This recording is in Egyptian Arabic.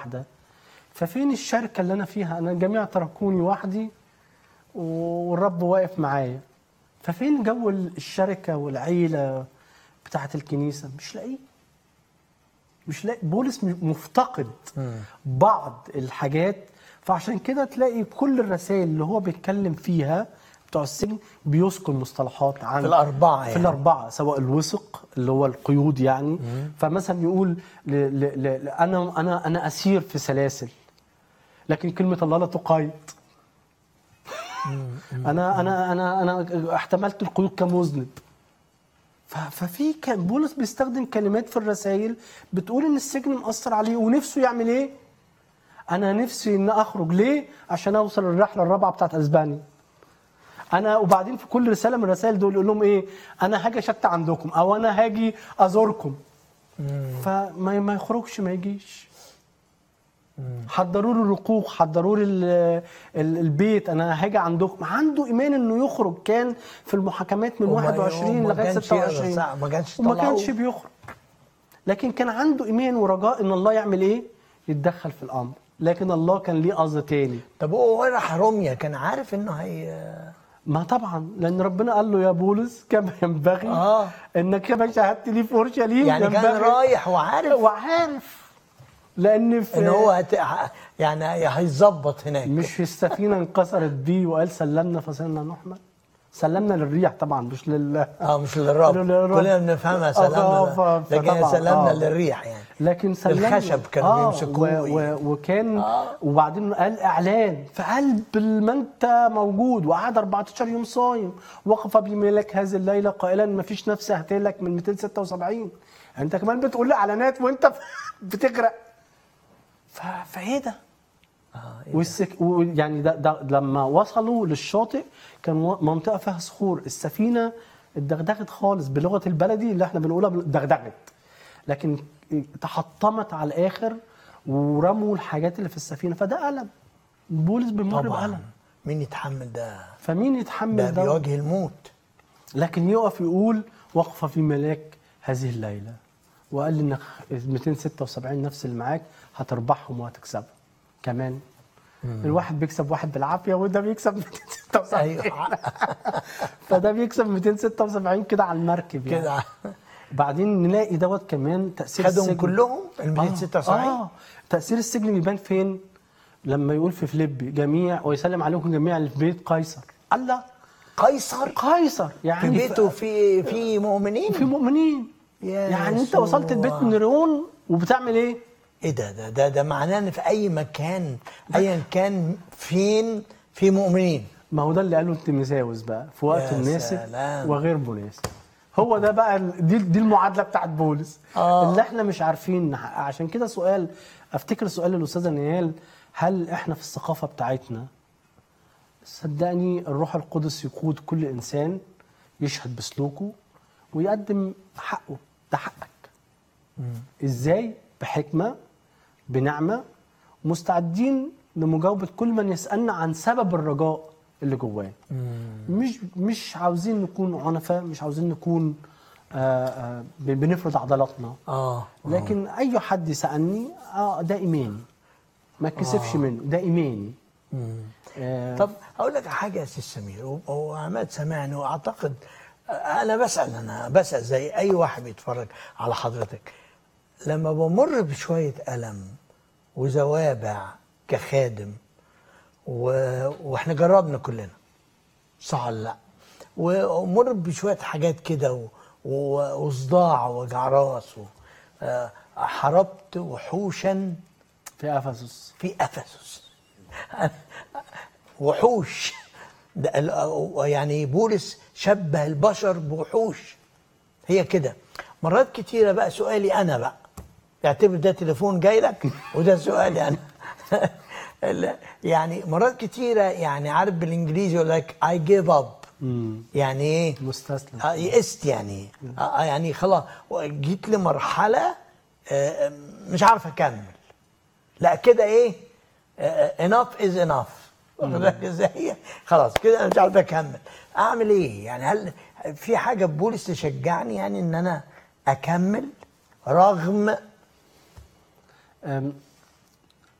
واحده ففين الشركه اللي انا فيها انا الجميع تركوني وحدي والرب واقف معايا ففين جو الشركه والعيله بتاعه الكنيسه مش لاقيه مش لاقي بولس م- مفتقد بعض الحاجات فعشان كده تلاقي كل الرسائل اللي هو بيتكلم فيها بتوع السجن بيذكر مصطلحات عن في الأربعة في يعني. الأربعة سواء الوثق اللي هو القيود يعني فمثلا يقول ل ل ل ل- أنا أنا أنا أسير في سلاسل لكن كلمة الله لا تقيد أنا أنا أنا أنا احتملت القيود كمذنب ف- ففي كان بولس بيستخدم كلمات في الرسائل بتقول ان السجن مأثر عليه ونفسه يعمل ايه؟ انا نفسي ان اخرج ليه؟ عشان اوصل الرحله الرابعه بتاعت اسبانيا. انا وبعدين في كل رساله من الرسائل دول يقول لهم ايه؟ انا هاجي اشت عندكم او انا هاجي ازوركم. فما ما يخرجش ما يجيش. حضروا له الرقوق حضروا له ال- ال- البيت انا هاجي عندكم عنده ايمان انه يخرج كان في المحاكمات من وما- 21 وما لغايه كانش يقدر 26 ساعة، ما كانش وما طلعوه. كانش بيخرج لكن كان عنده ايمان ورجاء ان الله يعمل ايه يتدخل في الامر لكن الله كان ليه قصد تاني طب هو راح روميا كان عارف انه هي ما طبعا لان ربنا قال له يا بولس كما ينبغي آه. انك كما شاهدت لي في اورشليم يعني كان ينبغي- رايح وعارف وعارف لان في ان هو هت... يعني هيظبط هناك مش السفينه انكسرت بيه وقال سلمنا فصرنا نحمل سلمنا للريح طبعا مش لل اه مش للرب للرب. كلنا بنفهمها آه، سلامنا ف- لكن فطبعاً، سلامنا آه. للريح يعني لكن سلمنا الخشب كانوا بيمسكوه. و... و... وكان آه. وبعدين قال اعلان في قلب ما انت موجود وقعد 14 يوم صايم وقف بملك هذه الليله قائلا ما فيش نفس هتهلك من 276 انت كمان بتقول لي اعلانات وانت بتغرق ف... فايه ده؟ اه والسك... و- يعني ده, ده لما وصلوا للشاطئ كان و- منطقه فيها صخور السفينه اتدغدغت خالص بلغه البلدي اللي احنا بنقولها بال- دغدغت لكن تحطمت على الاخر ورموا الحاجات اللي في السفينه فده الم بولس بيمر طبعا بألم مين يتحمل ده فمين ده يتحمل ده بيواجه الموت لكن يقف يقول وقف في ملاك هذه الليله وقال لي انك 276 نفس اللي معاك هتربحهم وهتكسبهم كمان الواحد بيكسب واحد بالعافيه وده بيكسب 276 ايوه فده بيكسب 276 كده على المركب يعني. كده بعدين نلاقي دوت كمان تاثير خدهم السجن كلهم ال آه, 276 اه تاثير السجن بيبان فين لما يقول في فيليبي جميع ويسلم عليكم جميع اللي في بيت قيصر الله قيصر قيصر يعني في بيته في في مؤمنين في مؤمنين يا يعني انت يسوع. وصلت البيت نيرون وبتعمل ايه؟ ايه ده ده ده, ده معناه ان في اي مكان ايا كان فين في مؤمنين ما هو ده اللي قاله التيموثاوس بقى في وقت يا مناسب سلام. وغير مناسب هو ده بقى ال- دي دي المعادله بتاعت بولس آه. اللي احنا مش عارفين نحققها. عشان كده سؤال افتكر سؤال الاستاذه نيال هل احنا في الثقافه بتاعتنا صدقني الروح القدس يقود كل انسان يشهد بسلوكه ويقدم حقه ده حقك ازاي بحكمه بنعمه مستعدين لمجاوبه كل من يسالنا عن سبب الرجاء اللي جوانا مش مش عاوزين نكون عنفاء مش عاوزين نكون آه، آه، بنفرض عضلاتنا اه لكن اي حد سالني اه ده ايماني ما اتكسفش منه ده ايماني آه طب اقول لك حاجه يا سي سمير و- وعماد سامعني واعتقد انا بسال انا بسال زي اي واحد بيتفرج على حضرتك لما بمر بشويه الم وزوابع كخادم و... واحنا جربنا كلنا صح ولا لا ومر بشويه حاجات كده و... و... وصداع وجع راس و... آه، حاربت وحوشا في افسس في افسس وحوش ده ال- يعني بولس شبه البشر بوحوش هي كده مرات كتيره بقى سؤالي انا بقى اعتبر ده تليفون جاي لك وده سؤالي انا ال- يعني مرات كتيره يعني عارف بالانجليزي يقول لك اي جيف اب يعني ايه مستسلم آه، يئست يعني آه، يعني خلاص جيت لمرحله آه، مش عارف اكمل لا كده ايه اناف از اناف واخد بالك ازاي خلاص كده انا مش عارف اكمل اعمل ايه يعني هل في حاجه في بولس تشجعني يعني ان انا اكمل رغم أم،